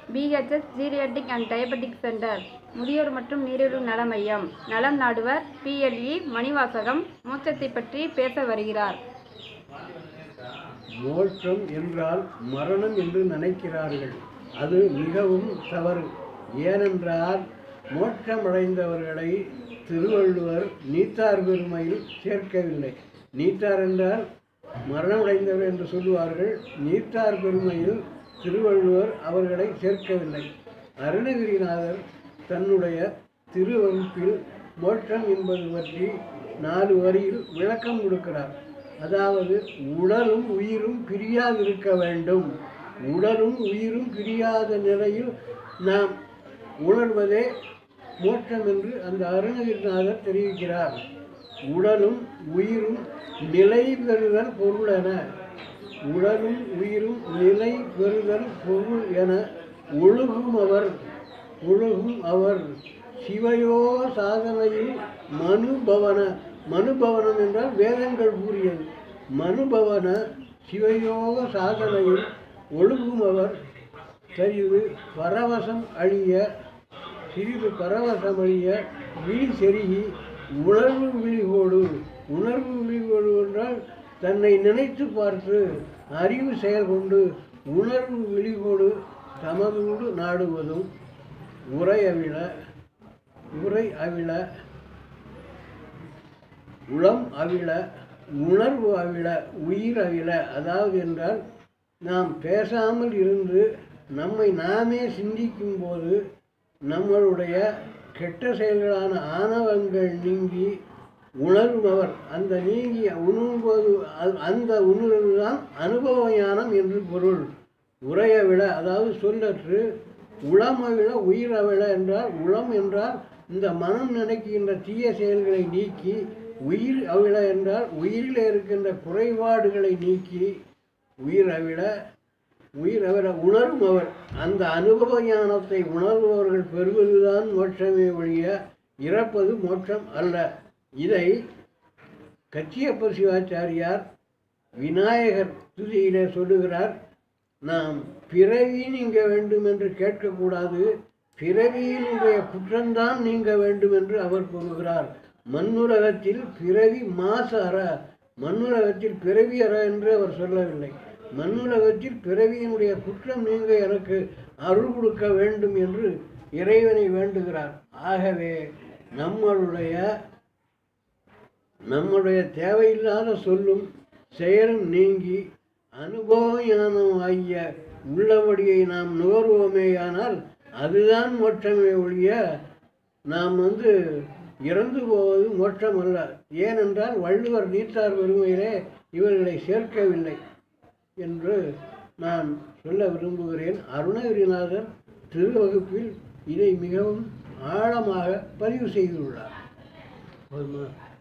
PHS geriatric and diabetic centre முதியோர் மற்றும் நீரிழிவு நல மையம் நலம் நாடுவர் பிஎல்இ மணிவாசகம் மோட்சத்தை பற்றி பேச வருகிறார் மோட்சம் என்றால் மரணம் என்று நினைக்கிறார்கள் அது மிகவும் தவறு ஏனென்றால் மோட்சமடைந்தவர்களை திருவள்ளுவர் நீத்தார் பெருமையில் சேர்க்கவில்லை நீத்தார் என்றால் மரணமடைந்தவர் என்று சொல்லுவார்கள் நீத்தார் பெருமையில் திருவள்ளுவர் அவர்களை சேர்க்கவில்லை அருணகிரிநாதர் தன்னுடைய திருவகுப்பில் மோட்சம் என்பது பற்றி நாலு வரியில் விளக்கம் கொடுக்கிறார் அதாவது உடலும் உயிரும் பிரியாதிருக்க வேண்டும் உடலும் உயிரும் பிரியாத நிலையில் நாம் உணர்வதே மோட்சம் என்று அந்த அருணகிரிநாதர் தெரிவிக்கிறார் உடலும் உயிரும் நிலை பெறுதல் பொருளென உடலும் உயிரும் நிலை பெறுதல் பொருள் என ஒழுகும் அவர் ஒழுகும் அவர் சிவயோக சாதனையில் மனுபவன மனுபவனம் என்றால் வேதங்கள் கூறியது மனுபவன சிவயோக சாதனையில் ஒழுகும் அவர் சிறிது பரவசம் அழிய சிறிது பரவசம் அழிய விழி செருகி உணர்வு விழிகோடு உணர்வு விழிகோடு என்றால் தன்னை நினைத்து பார்த்து அறிவு செயல் கொண்டு உணர்வு விழிகோடு தமதோடு நாடுவதும் உரை அவிழ உரை அவிழ உளம் அவிழ உணர்வு அவிழ உயிர் அவிழ அதாவது என்றால் நாம் பேசாமல் இருந்து நம்மை நாமே சிந்திக்கும் போது நம்மளுடைய கெட்ட செயல்களான ஆணவங்கள் நீங்கி உணர்பவர் அந்த நீங்கி உணர்வது அ- அந்த உணர்வு தான் அனுபவ ஞானம் என்று பொருள் உரைய விட அதாவது சொல்லற்று உளம விட உயிர விட என்றால் உளம் என்றால் இந்த மனம் நினைக்கின்ற தீய செயல்களை நீக்கி உயிர் அவிழ என்றால் உயிரில் இருக்கின்ற குறைபாடுகளை நீக்கி உயிர் அவிழ உயிர் அவர் உணரும் அவர் அந்த அனுபவ ஞானத்தை உணர்பவர்கள் பெறுவதுதான் மோட்சமே ஒழிய இறப்பது மோட்சம் அல்ல இதை கச்சியப்ப சிவாச்சாரியார் விநாயகர் துதியிலே சொல்லுகிறார் நாம் பிறவி நீங்க வேண்டும் என்று கேட்கக்கூடாது பிறவியினுடைய குற்றம்தான் நீங்க வேண்டும் என்று அவர் கூறுகிறார் மண்ணுலகத்தில் பிறவி மாசு அற மண்ணுலகத்தில் பிறவி அற என்று அவர் சொல்லவில்லை மண்ணுலகத்தில் பிறவியினுடைய குற்றம் நீங்க எனக்கு அருள் கொடுக்க வேண்டும் என்று இறைவனை வேண்டுகிறார் ஆகவே நம்மளுடைய நம்முடைய தேவையில்லாத சொல்லும் செயலும் நீங்கி அனுபவ ஞானம் ஆகிய உள்ளபடியை நாம் நுகர்வோமேயானால் அதுதான் மோட்சமே ஒழிய நாம் வந்து இறந்து போவது மோட்சம் அல்ல ஏனென்றால் வள்ளுவர் நீத்தார் பெருமையிலே இவர்களை சேர்க்கவில்லை என்று நான் சொல்ல விரும்புகிறேன் அருணகிரிநாதர் திருவகுப்பில் இதை மிகவும் ஆழமாக பதிவு செய்துள்ளார் போதுமா